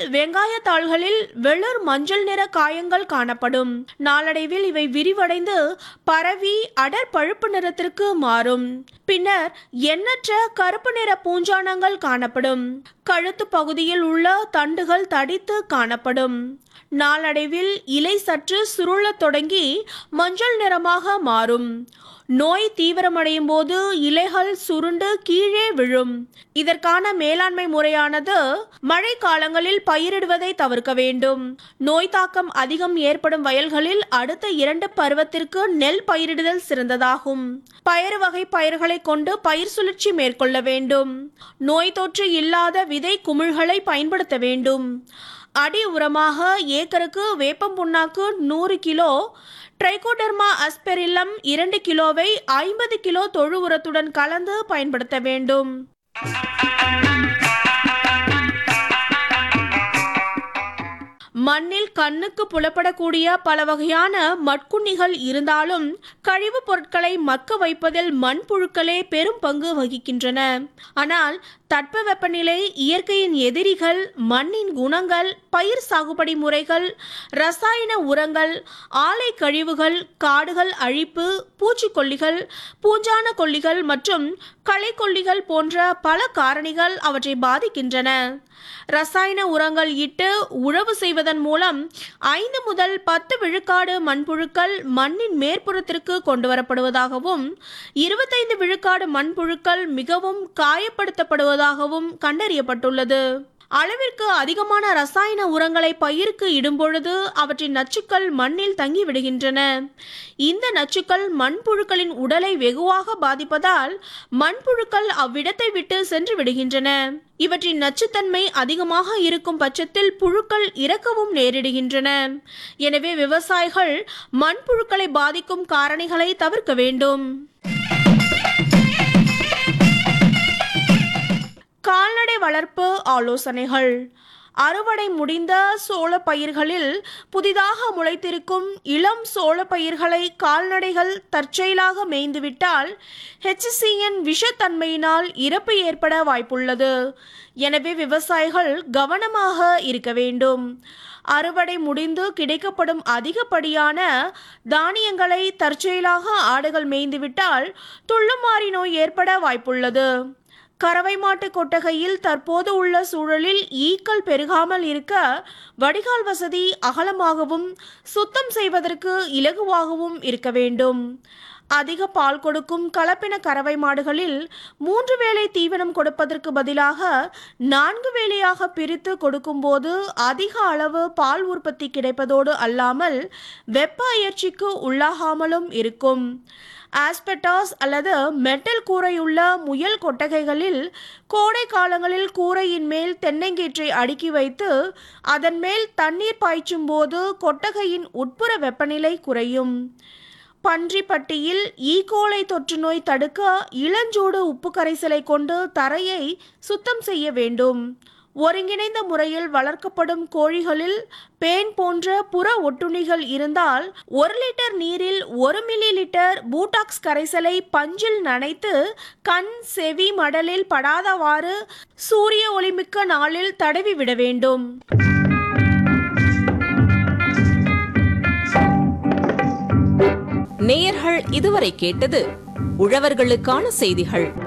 வெங்காயத்தாள்களில் வெளிர் மஞ்சள் நிற காயங்கள் காணப்படும் நாளடைவில் இவை விரிவடைந்து பரவி அடர் பழுப்பு நிறத்திற்கு மாறும் பின்னர் எண்ணற்ற கருப்பு நிற பூஞ்சானங்கள் காணப்படும் கழுத்து பகுதியில் உள்ள தண்டுகள் தடித்து காணப்படும் நாளடைவில் இலை சற்று சுருளத் தொடங்கி மஞ்சள் நிறமாக மாறும் நோய் தீவிரமடையும் போது இலைகள் சுருண்டு கீழே விழும் இதற்கான மேலாண்மை முறையானது மழை காலங்களில் பயிரிடுவதை தவிர்க்க வேண்டும் நோய் தாக்கம் அதிகம் ஏற்படும் வயல்களில் அடுத்த இரண்டு பருவத்திற்கு நெல் பயிரிடுதல் சிறந்ததாகும் பயறு வகை பயிர்களை கொண்டு பயிர் சுழற்சி மேற்கொள்ள வேண்டும் நோய் தொற்று இல்லாத விதை குமிழ்களை பயன்படுத்த வேண்டும் அடி உரமாக ஏக்கருக்கு வேப்பம் புண்ணாக்கு நூறு கிலோ ட்ரைகோடர்மா அஸ்பெரில்லம் இரண்டு கிலோவை ஐம்பது கிலோ தொழு உரத்துடன் கலந்து பயன்படுத்த வேண்டும் மண்ணில் கண்ணுக்கு புலப்படக்கூடிய பல வகையான மட்குண்ணிகள் இருந்தாலும் கழிவுப் பொருட்களை மக்க வைப்பதில் மண்புழுக்களே பெரும் பங்கு வகிக்கின்றன ஆனால் தட்பவெப்பநிலை இயற்கையின் எதிரிகள் மண்ணின் குணங்கள் பயிர் சாகுபடி முறைகள் ரசாயன உரங்கள் ஆலை கழிவுகள் காடுகள் அழிப்பு பூச்சிக்கொல்லிகள் பூஞ்சான கொல்லிகள் மற்றும் களைக்கொல்லிகள் போன்ற பல காரணிகள் அவற்றை பாதிக்கின்றன ரசாயன உரங்கள் இட்டு உழவு செய்வதன் மூலம் ஐந்து முதல் பத்து விழுக்காடு மண்புழுக்கள் மண்ணின் மேற்புறத்திற்கு கொண்டு வரப்படுவதாகவும் இருபத்தைந்து விழுக்காடு மண்புழுக்கள் மிகவும் காயப்படுத்தப்படுவதாகவும் கண்டறியப்பட்டுள்ளது அளவிற்கு அதிகமான ரசாயன உரங்களை பயிருக்கு இடும்பொழுது அவற்றின் நச்சுக்கள் மண்ணில் தங்கி விடுகின்றன இந்த நச்சுக்கள் மண்புழுக்களின் உடலை வெகுவாக பாதிப்பதால் மண்புழுக்கள் அவ்விடத்தை விட்டு சென்று விடுகின்றன இவற்றின் நச்சுத்தன்மை அதிகமாக இருக்கும் பட்சத்தில் புழுக்கள் இறக்கவும் நேரிடுகின்றன எனவே விவசாயிகள் மண்புழுக்களை பாதிக்கும் காரணிகளை தவிர்க்க வேண்டும் கால்நடை வளர்ப்பு ஆலோசனைகள் அறுவடை முடிந்த சோள பயிர்களில் புதிதாக முளைத்திருக்கும் இளம் சோள பயிர்களை கால்நடைகள் தற்செயலாக மேய்ந்துவிட்டால் ஹெச்சிசியின் விஷத்தன்மையினால் இறப்பு ஏற்பட வாய்ப்புள்ளது எனவே விவசாயிகள் கவனமாக இருக்க வேண்டும் அறுவடை முடிந்து கிடைக்கப்படும் அதிகப்படியான தானியங்களை தற்செயலாக ஆடுகள் மேய்ந்துவிட்டால் துள்ளுமாறி நோய் ஏற்பட வாய்ப்புள்ளது கறவை மாட்டு கொட்டகையில் தற்போது உள்ள சூழலில் ஈக்கள் பெருகாமல் இருக்க வடிகால் வசதி அகலமாகவும் சுத்தம் செய்வதற்கு இலகுவாகவும் இருக்க வேண்டும் அதிக பால் கொடுக்கும் கலப்பின கறவை மாடுகளில் மூன்று வேளை தீவனம் கொடுப்பதற்கு பதிலாக நான்கு வேளையாக பிரித்து கொடுக்கும்போது அதிக அளவு பால் உற்பத்தி கிடைப்பதோடு அல்லாமல் வெப்ப அயற்சிக்கு உள்ளாகாமலும் இருக்கும் ஆஸ்பெட்டாஸ் அல்லது மெட்டல் கூரையுள்ள முயல் கொட்டகைகளில் கோடை காலங்களில் கூரையின் மேல் தென்னங்கீற்றை அடுக்கி வைத்து அதன் மேல் தண்ணீர் பாய்ச்சும் போது கொட்டகையின் உட்புற வெப்பநிலை குறையும் பன்றிப்பட்டியில் ஈகோலை தொற்று நோய் தடுக்க இளஞ்சூடு உப்பு கரைசலை கொண்டு தரையை சுத்தம் செய்ய வேண்டும் ஒருங்கிணைந்த முறையில் வளர்க்கப்படும் கோழிகளில் பேன் போன்ற புற ஒட்டுண்ணிகள் இருந்தால் ஒரு லிட்டர் நீரில் ஒரு மில்லி லிட்டர் பூட்டாக்ஸ் கரைசலை பஞ்சில் நனைத்து கண் செவி மடலில் படாதவாறு சூரிய ஒளிமிக்க நாளில் தடவி விட வேண்டும் நேயர்கள் இதுவரை கேட்டது உழவர்களுக்கான செய்திகள்